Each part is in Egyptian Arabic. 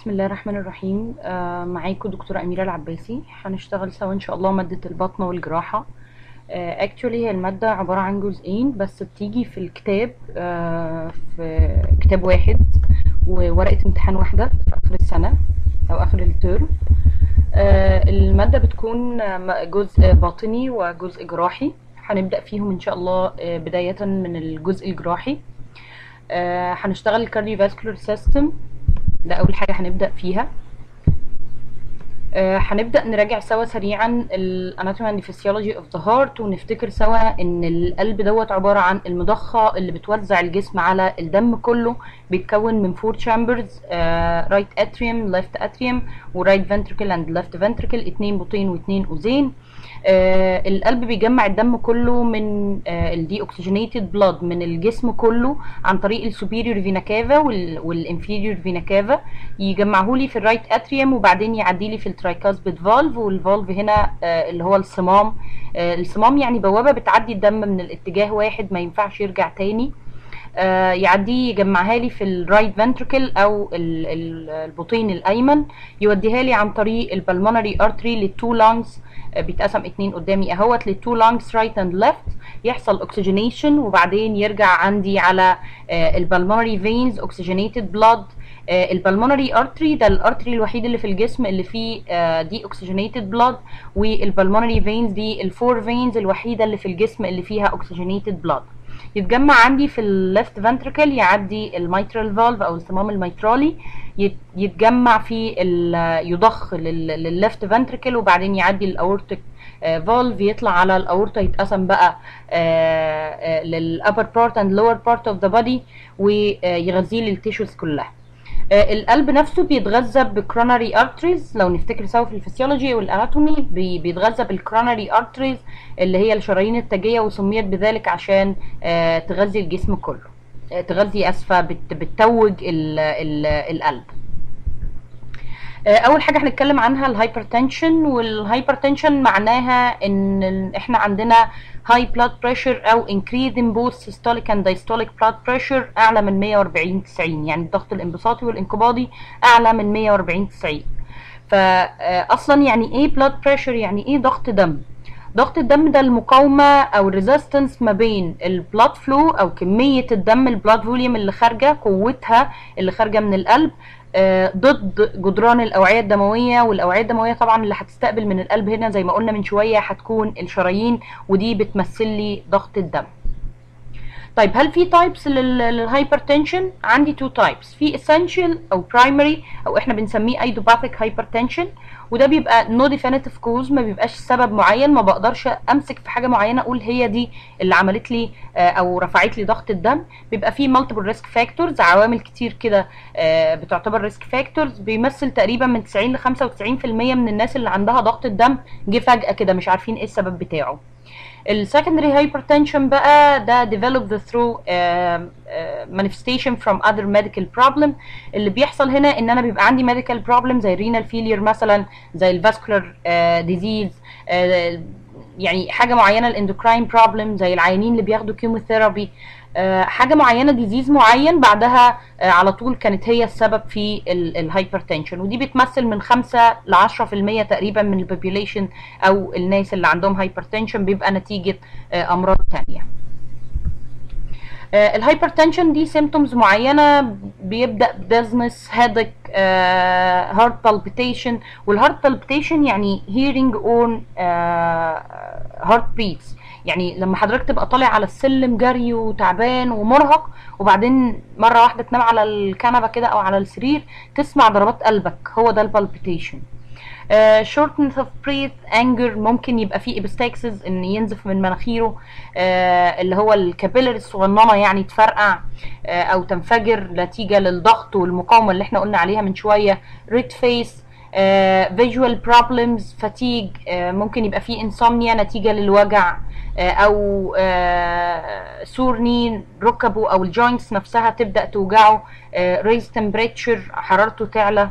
بسم الله الرحمن الرحيم آه معاكم دكتورة أميرة العباسي هنشتغل سوا إن شاء الله مادة البطنة والجراحة آه actually هي المادة عبارة عن جزئين بس بتيجي في الكتاب آه في كتاب واحد وورقة امتحان واحدة في آخر السنة أو آخر الترم آه المادة بتكون آه، جزء باطني وجزء جراحي هنبدأ فيهم إن شاء الله آه بداية من الجزء الجراحي آه هنشتغل الكارديوفاسكولار سيستم ده اول حاجه هنبدا فيها آه، هنبدا نراجع سوا سريعا الاناتومي اند فيسيولوجي اوف ذا هارت ونفتكر سوا ان القلب دوت عباره عن المضخه اللي بتوزع الجسم على الدم كله بيتكون من فور تشامبرز رايت اتريوم ليفت اتريوم ورايت فنتركل اند ليفت فنتركل اتنين بطين واتنين اوزين آه القلب بيجمع الدم كله من آه الدي اوكسجينيتد بلاد من الجسم كله عن طريق السوبيريور فينا كافا والانفيريور فينا كافا يجمعه لي في الرايت اتريوم وبعدين يعدي لي في الترايكاسبيد فالف والفالف هنا آه اللي هو الصمام آه الصمام يعني بوابه بتعدي الدم من الاتجاه واحد ما ينفعش يرجع تاني آه يعديه يجمعها لي في الرايت فنتركل او ال- ال- البطين الايمن يوديها لي عن طريق البلمونري ارتري للتو لانجز بيتقسم اتنين قدامي اهوت للتو لانجز رايت اند ليفت يحصل اوكسجينيشن وبعدين يرجع عندي على البلمونري فينز اوكسجينيتد بلاد البلمونري ارتري ده الارتري الوحيد اللي في الجسم اللي فيه دي اوكسجينيتد بلاد والبلمونري فينز دي الفور فينز الوحيده اللي في الجسم اللي فيها اوكسجينيتد بلاد يتجمع عندي في الليفت فنتركل يعدي الميترال فالف او الصمام الميترالي يت- يتجمع في ال- يضخ للليفت فنتركل وبعدين يعدي الاورتيك فالف يطلع على الاورطه يتقسم بقى للابر بارت اند لور بارت اوف ذا بودي ويغذيه للتيشوز كلها آه، القلب نفسه بيتغذى بكروناري ارتريز لو نفتكر سوا في الفسيولوجي والاناتومي بي- بيتغذى بالكروناري ارتريز اللي هي الشرايين التاجيه وسميت بذلك عشان آه، تغذي الجسم كله آه، تغذي اسفه بت- بتتوج ال- ال- القلب آه، اول حاجه هنتكلم عنها الهايبرتنشن والهايبرتنشن معناها ان ال- احنا عندنا هاي بلاد بريشر او increase in both systolic and diastolic blood pressure اعلى من 140 90 يعني الضغط الانبساطي والانقباضي اعلى من 140 90 فاصلا يعني ايه بلاد بريشر يعني ايه ضغط دم ضغط الدم ده المقاومة أو الريزيستنس ما بين البلاد فلو أو كمية الدم البلاد فوليوم اللي خارجة قوتها اللي خارجة من القلب آه، ضد جدران الأوعية الدموية والأوعية الدموية طبعا اللي هتستقبل من القلب هنا زي ما قلنا من شوية هتكون الشرايين ودي بتمثل لي ضغط الدم طيب هل في تايبس للهايبرتنشن عندي تو تايبس في essential او primary او احنا بنسميه idiopathic hypertension وده بيبقى no definitive cause ما بيبقاش سبب معين ما بقدرش امسك في حاجه معينه اقول هي دي اللي عملت لي آه، او رفعت لي ضغط الدم بيبقى فيه multiple risk factors عوامل كتير كده آه، بتعتبر risk factors بيمثل تقريبا من 90 ل 95% من الناس اللي عندها ضغط الدم جه فجأة كده مش عارفين ايه السبب بتاعه السكندري هايبرتنشن بقى ده developed through uh, uh, manifestation from other medical problem اللي بيحصل هنا ان انا بيبقى عندي medical problem زي renal failure مثلا زي الفاسكولار uh, disease uh, يعني حاجه معينه الاندوكراين بروبلم زي العيانين اللي بياخدوا كيموثيرابي حاجه معينه ديزيز معين بعدها آه، على طول كانت هي السبب في الهايبرتنشن ودي بتمثل من 5 ل 10% تقريبا من البوبيوليشن او الناس اللي عندهم هايبرتنشن بيبقى نتيجه آه، امراض تانية الهايبرتنشن دي سيمتومز معينه بيبدا ديزنس هيدك هارت بالبيتيشن والهارت بالبيتيشن يعني هيرنج اون هارت بيتس يعني لما حضرتك تبقى طالع على السلم جري وتعبان ومرهق وبعدين مره واحده تنام على الكنبه كده او على السرير تسمع ضربات قلبك هو ده البالبيتيشن آه، shortness of breath anger ممكن يبقى فيه epistaxis ان ينزف من مناخيره آه، اللي هو الكابيلر الصغننه يعني تفرقع آه، او تنفجر نتيجه للضغط والمقاومه اللي احنا قلنا عليها من شويه red face آه، visual problems fatigue آه، ممكن يبقى فيه insomnia نتيجه للوجع آه، او آه، سور ني ركبه او الجوينتس نفسها تبدا توجعه آه، raise temperature حرارته تعلى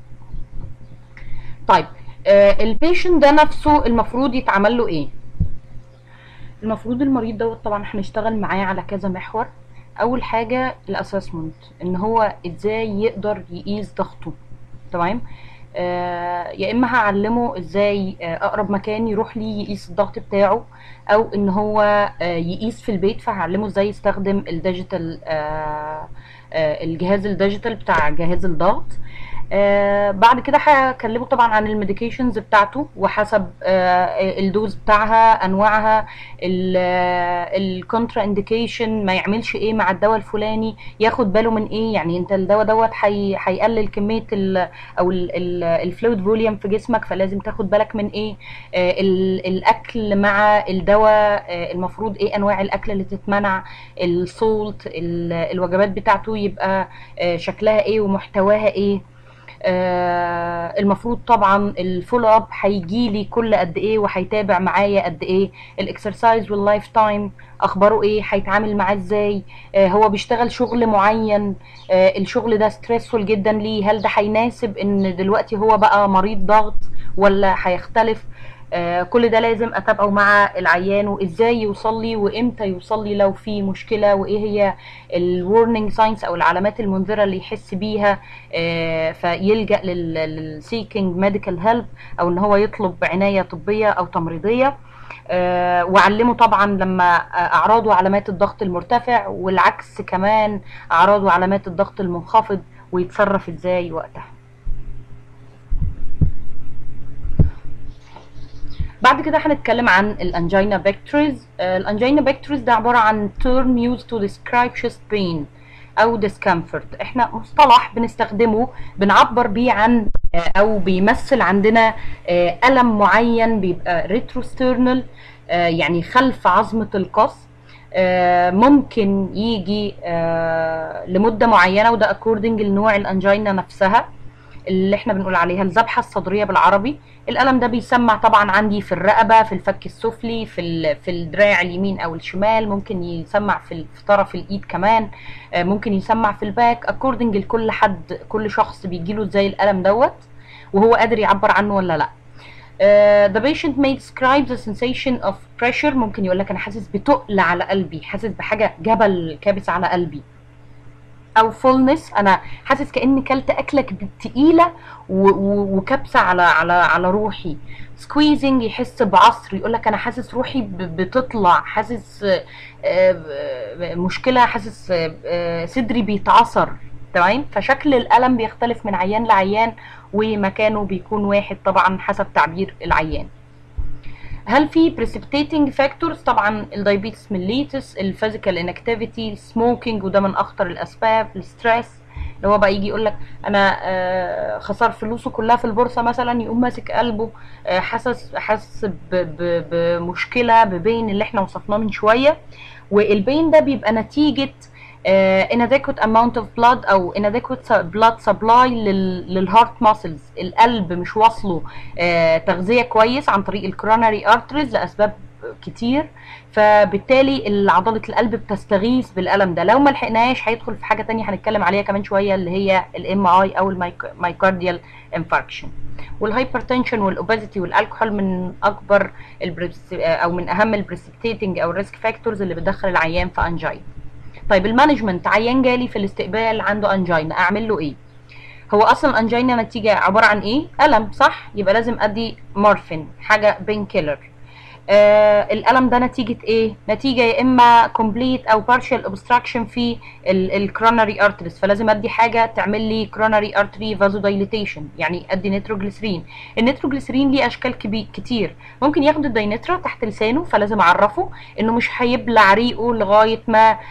طيب البيشنت ده نفسه المفروض يتعمل له ايه المفروض المريض دوت طبعا هنشتغل معاه على كذا محور اول حاجه الاسسمنت ان هو ازاي يقدر يقيس ضغطه تمام آه، يا اما هعلمه ازاي آه، اقرب مكان يروح لي يقيس الضغط بتاعه او ان هو آه، يقيس في البيت فهعلمه ازاي يستخدم الديجيتال آه، آه، الجهاز الديجيتال بتاع جهاز الضغط آه بعد كده هكلمه طبعا عن الميديكيشنز بتاعته وحسب آه الدوز بتاعها انواعها الكونترا انديكيشن ما يعملش ايه مع الدواء الفلاني ياخد باله من ايه يعني انت الدواء دوت هي- هيقلل كميه ال او الفلويد فوليوم في جسمك فلازم تاخد بالك من ايه آه ال- الاكل مع الدواء آه المفروض ايه انواع الاكل اللي تتمنع السولت الوجبات بتاعته يبقى آه شكلها ايه ومحتواها ايه آه، المفروض طبعا الفولو اب هيجي لي كل قد ايه وهيتابع معايا قد ايه الاكسرسايز واللايف تايم اخباره ايه هيتعامل معاه ازاي آه، هو بيشتغل شغل معين آه، الشغل ده ستريسفول جدا ليه هل ده هيناسب ان دلوقتي هو بقى مريض ضغط ولا هيختلف آه، كل ده لازم اتابعه مع العيان وازاي يوصل لي وامتى يوصل لي لو في مشكله وايه هي الورنينج ساينس او العلامات المنذره اللي يحس بيها آه، فيلجا للسيكينج ميديكال هيلب او ان هو يطلب عنايه طبيه او تمريضيه آه، وعلمه طبعا لما آه، اعراض وعلامات الضغط المرتفع والعكس كمان اعراض وعلامات الضغط المنخفض ويتصرف ازاي وقتها بعد كده هنتكلم عن الانجينا بكتريز الانجينا بكتريز ده عباره عن term used to describe chest pain او discomfort احنا مصطلح بنستخدمه بنعبر بيه عن آه، او بيمثل عندنا آه، الم معين بيبقى ريتروسترنال يعني خلف عظمه القص آه، ممكن يجي آه، لمده معينه وده according لنوع الانجينا نفسها اللي احنا بنقول عليها الذبحه الصدريه بالعربي الالم ده بيسمع طبعا عندي في الرقبه في الفك السفلي في ال- في الدراع اليمين او الشمال ممكن يسمع في ال- في طرف الايد كمان آه، ممكن يسمع في الباك اكوردنج لكل حد كل شخص بيجيله ازاي الالم دوت وهو قادر يعبر عنه ولا لا Uh, the patient may describe the sensation of pressure ممكن يقول لك انا حاسس بتقل على قلبي حاسس بحاجه جبل كابس على قلبي او فولنس انا حاسس كاني كلت اكله كب- تقيله و- و- وكبسه على على على روحي سكويزنج يحس بعصر يقول لك انا حاسس روحي ب- بتطلع حاسس آه، آه، مشكله حاسس آه، آه، صدري بيتعصر تمام فشكل الالم بيختلف من عيان لعيان ومكانه بيكون واحد طبعا حسب تعبير العيان هل في precipitating factors طبعا الدايبيتس ميليتس الفيزيكال انكتيفيتي السموكينج وده من اخطر الاسباب الستريس اللي هو بقى يجي يقول لك انا آه، خسر فلوسه كلها في البورصه مثلا يقوم ماسك قلبه آه، حاسس حاسس ب- ب- بمشكله ببين اللي احنا وصفناه من شويه والبين ده بيبقى نتيجه آه، inadequate amount of blood او inadequate blood supply لل- للهارت ماسلز القلب مش واصله آه، تغذيه كويس عن طريق الكروناري ارتريز لاسباب كتير فبالتالي عضله القلب بتستغيث بالالم ده لو ما لحقناش هيدخل في حاجه تانية هنتكلم عليها كمان شويه اللي هي الام اي او المايكارديال انفاركشن والهايبرتنشن والاوبيزيتي والالكحول من اكبر البريس او من اهم البريسبتيتنج او الريسك فاكتورز اللي بتدخل العيان في انجين طيب المانجمنت عيان جالي في الاستقبال عنده انجينا اعمل له ايه هو اصلا الانجينا نتيجه عباره عن ايه الم صح يبقى لازم ادي مورفين حاجه بين كيلر آه الالم ده نتيجه ايه نتيجه يا اما كومبليت او بارشال اوبستراكشن في الكروناري ارتريز فلازم ادي حاجه تعمل لي كروناري ارتري فازو دايليتيشن يعني ادي نيتروجليسرين النيتروجليسرين ليه اشكال كبير كتير ممكن ياخد الداينترا تحت لسانه فلازم اعرفه انه مش هيبلع ريقه لغايه ما آه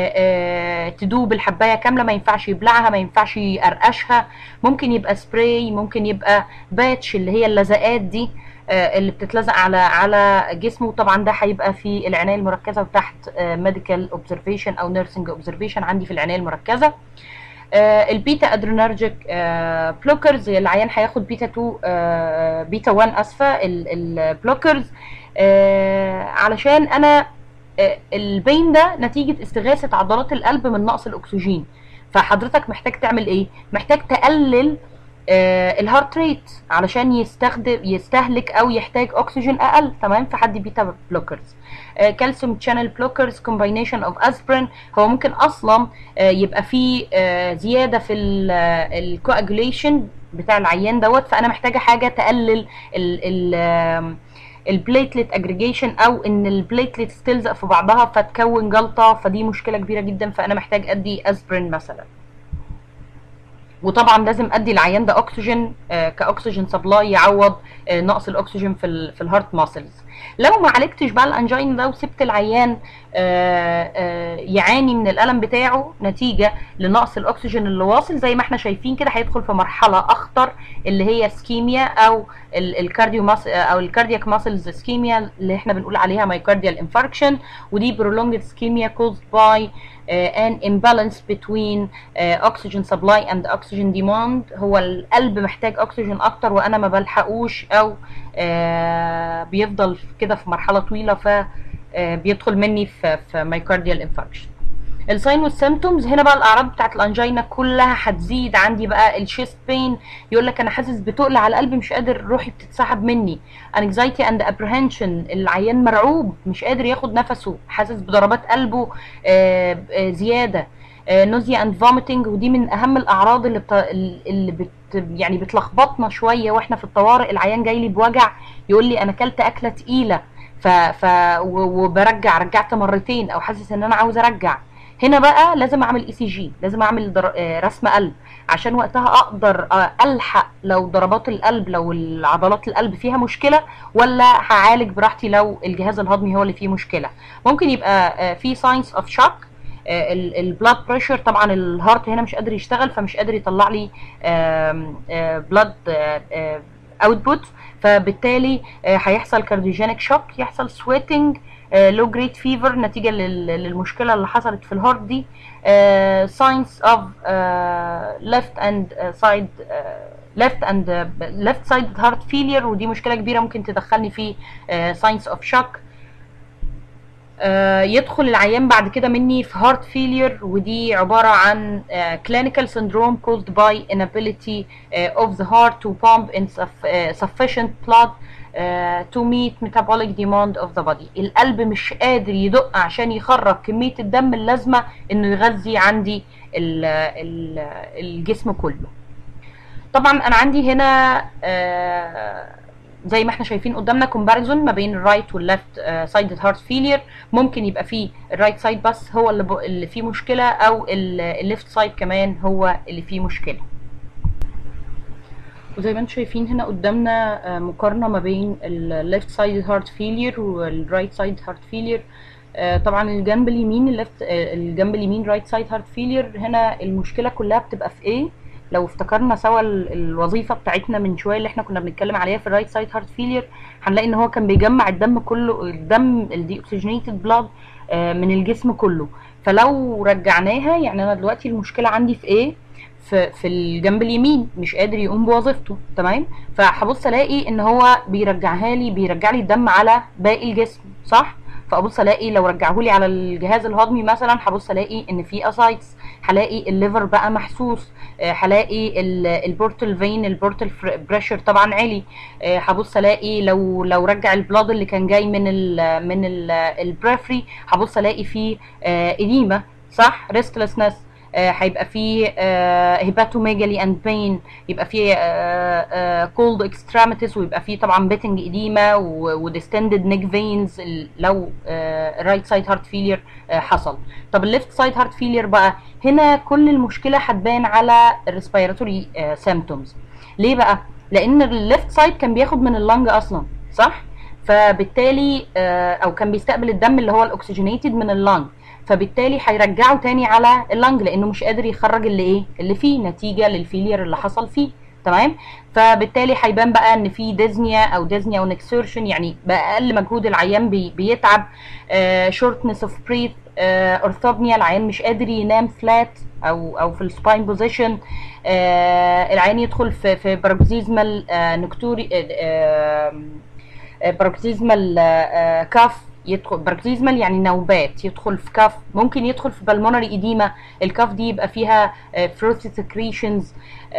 آه تدوب الحبايه كامله ما ينفعش يبلعها ما ينفعش يقرقشها ممكن يبقى سبراي ممكن يبقى باتش اللي هي اللزقات دي آه، اللي بتتلزق على على جسمه طبعا ده هيبقى في العنايه المركزه وتحت ميديكال اوبزرفيشن او نيرسينج اوبزرفيشن عندي في العنايه المركزه آه، البيتا ادرينرجيك بلوكرز العيان هياخد بيتا 2 آه، بيتا 1 اسفه البلوكرز علشان انا آه، البين ده نتيجه استغاثه عضلات القلب من نقص الاكسجين فحضرتك محتاج تعمل ايه محتاج تقلل آه، الهارت ريت علشان يستخدم يستهلك او يحتاج اكسجين اقل تمام فحد بيتا بلوكرز كالسيوم تشانل بلوكرز كومباينيشن اوف اسبرين هو ممكن اصلا آه، يبقى فيه آه، زياده في الكواجوليشن بتاع العيان دوت فانا محتاجه حاجه تقلل ال ال البليتلت اجريجيشن او ان البليتلت تلزق في بعضها فتكون جلطه فدي مشكله كبيره جدا فانا محتاج ادي اسبرين مثلا وطبعا لازم ادي العيان ده اكسجين آه كاكسجين سبلاي يعوض آه نقص الاكسجين في ال في الهارت ماسلز لو ما عالجتش بقى الانجين ده وسبت العيان آه يعاني من الالم بتاعه نتيجه لنقص الاكسجين اللي واصل زي ما احنا شايفين كده هيدخل في مرحله اخطر اللي هي سكيميا او الكارديو ماس او الكاردياك ماسلز سكيميا اللي احنا بنقول عليها مايكارديال انفاركشن ودي prolonged ischemia caused by uh, an imbalance between uh, oxygen supply and oxygen demand هو القلب محتاج اكسجين اكتر وانا ما بلحقوش او uh, بيفضل كده في مرحله طويله ف بيدخل مني في في مايكارديال انفاركشن الساين والسيمتومز هنا بقى الاعراض بتاعت الانجينا كلها هتزيد عندي بقى الشيست بين يقول لك انا حاسس بتقل على قلبي مش قادر روحي بتتسحب مني anxiety and apprehension العيان مرعوب مش قادر ياخد نفسه حاسس بضربات قلبه آآ آآ زياده نوزيا اند فوميتنج ودي من اهم الاعراض اللي بت... اللي بت... يعني بتلخبطنا شويه واحنا في الطوارئ العيان جاي لي بوجع يقول لي انا اكلت اكله تقيله ف... ف... وبرجع رجعت مرتين او حاسس ان انا عاوز ارجع هنا بقى لازم اعمل اي سي جي لازم اعمل در... رسم قلب عشان وقتها اقدر الحق لو ضربات القلب لو العضلات القلب فيها مشكله ولا هعالج براحتي لو الجهاز الهضمي هو اللي فيه مشكله ممكن يبقى في ساينس اوف شوك البلاد بريشر طبعا الهارت هنا مش قادر يشتغل فمش قادر يطلع لي بلاد اوتبوت فبالتالي هيحصل كارديوجينيك شوك يحصل سويتنج لو جريد فيفر نتيجه للمشكله اللي حصلت في الهارت دي ساينس اوف ليفت اند سايد ليفت اند ليفت سايد هارت فيلير ودي مشكله كبيره ممكن تدخلني في ساينس اوف شوك يدخل العيان بعد كده مني في هارت فيلير ودي عبارة عن clinical syndrome caused by inability of the heart to pump in sufficient blood to meet metabolic demand of the body القلب مش قادر يدق عشان يخرج كمية الدم اللازمة انه يغذي عندي ال ال الجسم كله طبعا انا عندي هنا زي ما احنا شايفين قدامنا كومباريزون ما بين الرايت والليفت سايد هارت فيلير ممكن يبقى فيه الرايت سايد بس هو اللي, اللي فيه مشكله او الليفت سايد كمان هو اللي فيه مشكله وزي ما انتم شايفين هنا قدامنا مقارنه ما بين الليفت سايد هارت فيلير والرايت سايد هارت فيلير طبعا الجنب اليمين الليفت الجنب اليمين رايت سايد هارت فيلير هنا المشكله كلها بتبقى في ايه لو افتكرنا سوا الوظيفه بتاعتنا من شويه اللي احنا كنا بنتكلم عليها في الرايت سايد هارت فيلير هنلاقي ان هو كان بيجمع الدم كله الدم الدي اوكسجينيتد بلاد من الجسم كله فلو رجعناها يعني انا دلوقتي المشكله عندي في ايه في في الجنب اليمين مش قادر يقوم بوظيفته تمام فهبص الاقي ان هو بيرجعها لي بيرجع لي الدم على باقي الجسم صح فابص الاقي لو رجعه لي على الجهاز الهضمي مثلا هبص الاقي ان في اسايتس هلاقي الليفر بقى محسوس هلاقي البورتال فين البورتال بريشر طبعا عالي هبص الاقي لو لو رجع البلاد اللي كان جاي من ال من البريفري هبص الاقي فيه اديمه صح ريستلسنس هيبقى فيه هيباتوميجالي اند بين يبقى فيه كولد اكستريميتيز ويبقى فيه طبعا بيتنج اديما وديستندد نيك فينز لو الرايت سايد هارت فيلير حصل طب الليفت سايد هارت فيلير بقى هنا كل المشكله هتبان على الريسبيراتوري سيمتومز ليه بقى لان الليفت سايد كان بياخد من اللنج اصلا صح فبالتالي او كان بيستقبل الدم اللي هو الاكسجينيتد من اللنج فبالتالي هيرجعه تاني على اللنج لانه مش قادر يخرج اللي ايه اللي فيه نتيجه للفيلير اللي حصل فيه تمام فبالتالي هيبان بقى ان في ديزنيا او ديزنيا او نكسيرشن يعني باقل مجهود العيان بي بيتعب شورتنس اوف بريث اورثوبنيا العيان مش قادر ينام فلات او او في السباين بوزيشن العيان يدخل في في باروكسيزمال نكتوري باروكسيزمال كاف يدخل باروكسيزمال يعني نوبات يدخل في كف ممكن يدخل في بالمونري ايديما الكف دي يبقى فيها فروتي سكريشنز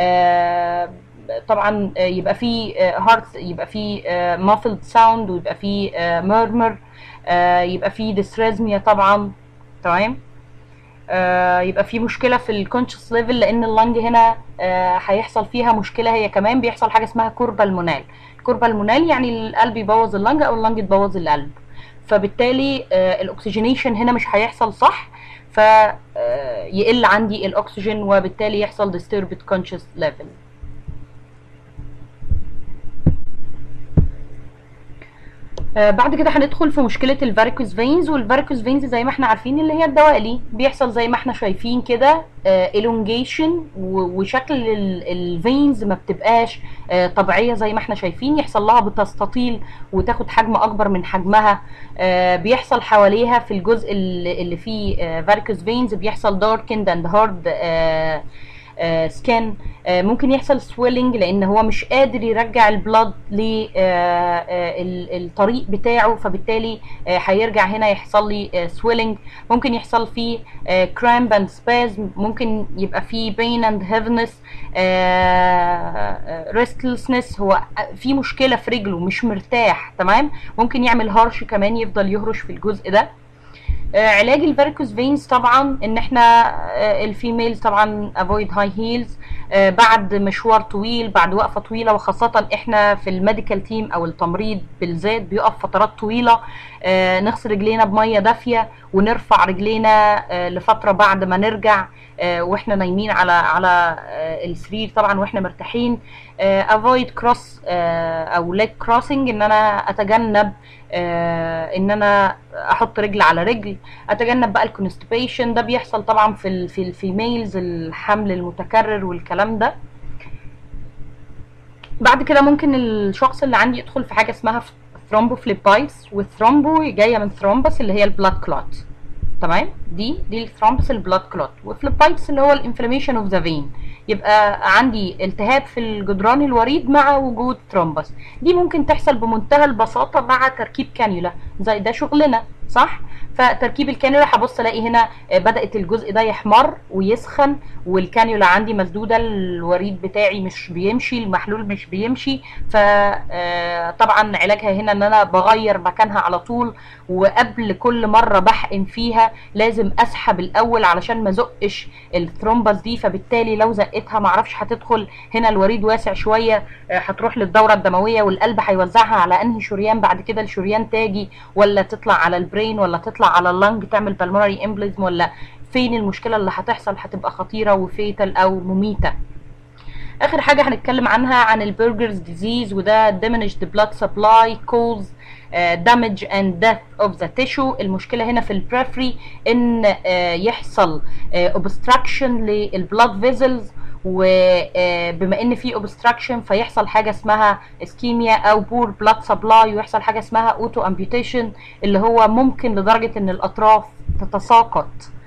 طبعا يبقى في هارت يبقى في مافلد ساوند ويبقى في ميرمر يبقى في ديستريزميا طبعا تمام آه، يبقى في مشكله في الكونشس ليفل لان اللنج هنا آه، هيحصل فيها مشكله هي كمان بيحصل حاجه اسمها كوربا المونال كوربا المونال يعني القلب يبوظ اللنج او اللنج تبوظ القلب فبالتالي آه، الاكسجينيشن هنا مش هيحصل صح فيقل عندي الاكسجين وبالتالي يحصل disturbed conscious level آه، بعد كده هندخل في مشكله الفاريكوز فينز والفاريكوز فينز زي ما احنا عارفين اللي هي الدوالي بيحصل زي ما احنا شايفين كده الونجيشن وشكل الفينز ما بتبقاش آه، طبيعيه زي ما احنا شايفين يحصل لها بتستطيل وتاخد حجم اكبر من حجمها آه، بيحصل حواليها في الجزء اللي اللي فيه فاريكوز فينز بيحصل داركند اند هارد سكان ممكن يحصل سويلنج لان هو مش قادر يرجع البلد للطريق بتاعه فبالتالي آه، هيرجع هنا يحصل لي سويلنج ممكن يحصل فيه كرامب اند سبازم ممكن يبقى فيه بين اند هيفنس ريستلسنس هو في مشكله في رجله مش مرتاح تمام ممكن يعمل هارش كمان يفضل يهرش في الجزء ده آه، علاج الفاريكوز فينز طبعا ان احنا آه، الفيميل طبعا افويد هاي هيلز بعد مشوار طويل بعد وقفه طويله وخاصه احنا في الميديكال تيم او التمريض بالذات بيقف فترات طويله آه، نغسل رجلينا بميه دافيه ونرفع رجلينا آه، لفتره بعد ما نرجع آه، واحنا نايمين على على آه، السرير طبعا واحنا مرتاحين افويد كروس او ليج كروسنج ان انا اتجنب آه، ان انا احط رجل على رجل اتجنب بقى الكونستيبيشن ده بيحصل طبعا في ال في الفيميلز الحمل المتكرر والكلام ده بعد كده ممكن الشخص اللي عندي يدخل في حاجه اسمها ثرومبوفليبايتس والثرومبو جايه من ثرومبس اللي هي البلاد كلوت تمام دي دي الثرومبس البلاد كلوت وفليبايتس اللي هو الانفلاميشن اوف ذا فين يبقى عندي التهاب في الجدران الوريد مع وجود ثرومبس دي ممكن تحصل بمنتهى البساطه مع تركيب كانيولا زي ده شغلنا صح فتركيب الكانيولا هبص الاقي هنا آه، بدات الجزء ده يحمر ويسخن والكانيولا عندي مسدوده الوريد بتاعي مش بيمشي المحلول مش بيمشي فطبعا علاجها هنا ان انا بغير مكانها على طول وقبل كل مره بحقن فيها لازم اسحب الاول علشان ما زقش الثرومبس دي فبالتالي لو زقتها معرفش هتدخل هنا الوريد واسع شويه آه، هتروح للدوره الدمويه والقلب هيوزعها على انهي شريان بعد كده الشريان تاجي ولا تطلع على البرين ولا تطلع على اللنج تعمل بالمونري امبليزم ولا فين المشكله اللي هتحصل هتبقى خطيره وفيتال او مميته اخر حاجه هنتكلم عنها عن البرجرز ديزيز وده diminished blood supply cause uh, damage and death of the tissue المشكله هنا في البريفري ان uh, يحصل uh, obstruction للبلاد فيزلز وبما ان في obstruction فيحصل حاجه اسمها اسكيميا او بور بلاد سبلاي ويحصل حاجه اسمها اوتو امبيوتيشن اللي هو ممكن لدرجه ان الاطراف تتساقط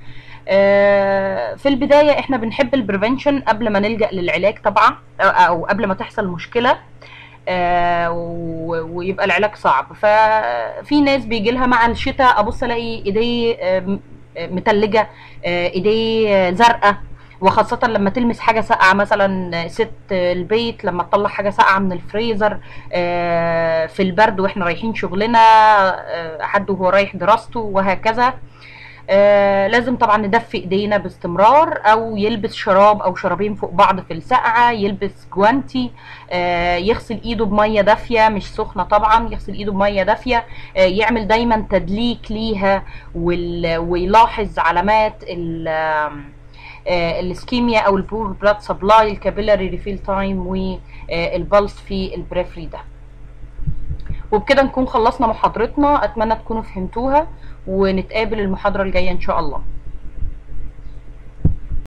آه، في البدايه احنا بنحب البريفنشن قبل ما نلجا للعلاج طبعا أو- او قبل ما تحصل مشكله آه، و- ويبقى العلاج صعب ففي ناس بيجي لها مع الشتاء ابص الاقي ايديه آه، م- آه، متلجه آه، ايديه زرقاء وخاصة لما تلمس حاجة ساقعة مثلا ست البيت لما تطلع حاجة ساقعة من الفريزر آه، في البرد واحنا رايحين شغلنا آه، حد وهو رايح دراسته وهكذا آه لازم طبعا ندفي ايدينا باستمرار او يلبس شراب او شرابين فوق بعض في السقعه يلبس جوانتي آه يغسل ايده بميه دافيه مش سخنه طبعا يغسل ايده بميه دافيه آه يعمل دايما تدليك ليها وال- ويلاحظ علامات ال آه، الاسكيميا او البور بلاد سبلاي الكابيلاري ريفيل تايم والبلس في البريفري ده وبكده نكون خلصنا محاضرتنا اتمنى تكونوا فهمتوها ونتقابل المحاضرة الجاية ان شاء الله